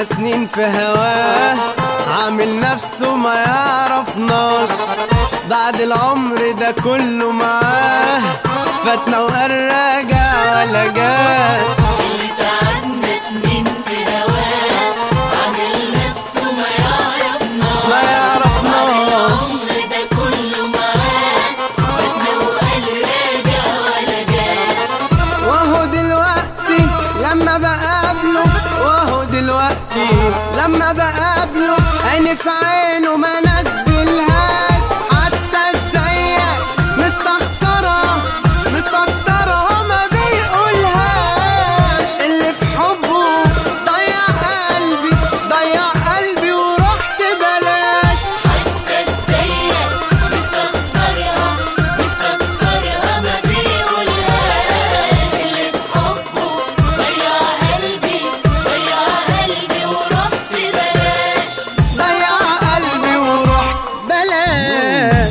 سنين في هواه عامل نفسه ما يعرفناش بعد العمر ده كله معاه فاتنا وقال راجع ولا جاش اللي تعبنا سنين في هواه عامل نفسه ما يعرفناش ما يعرفناش العمر ده كله معاه فاتنا وقال راجع ولا جاش وهو دلوقتي لما بقابله وهو دلوقتي لما بقابله عيني في عينه ما نزلهاش حتى ازيك مستخسرة مستكترة ما بيقولهاش اللي في حبه ضيع قلبي ضيع قلبي ورحت بلاش حتى ازيك مستخسرها مستكترها ما بيقولهاش اللي في حبه ضيع قلبي ضيع قلبي ورحت بلاش ضيع قلبي ورحت بلاش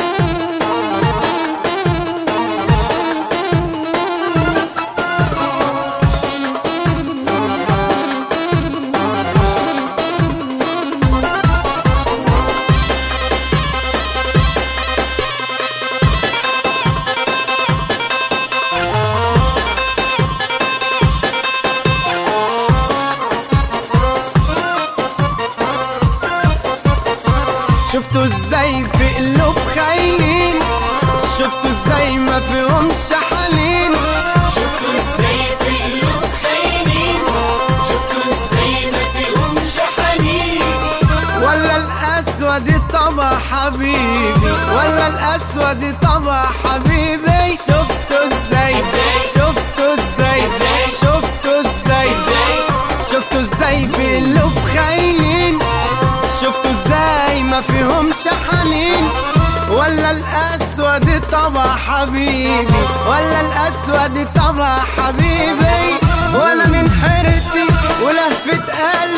شفتوا ازاي في قلوب خاينين شفتوا ازاي ما فيهمش حنين شفتوا ازاي في قلوب خاينين شفتوا ازاي ما فيهمش حنين ولا الاسود طبع حبيبي ولا الاسود طبع حبيبي شفتوا ازاي ازاي؟ شفتوا ازاي ازاي؟ شفتوا ازاي ازاي؟ شفتوا ازاي في قلوب خاينين شفتوا ازاي ما فيهمش حنين ولا الاسود طبع حبيبي ولا الاسود طبع حبيبي وانا من حيرتي ولهفة قلبي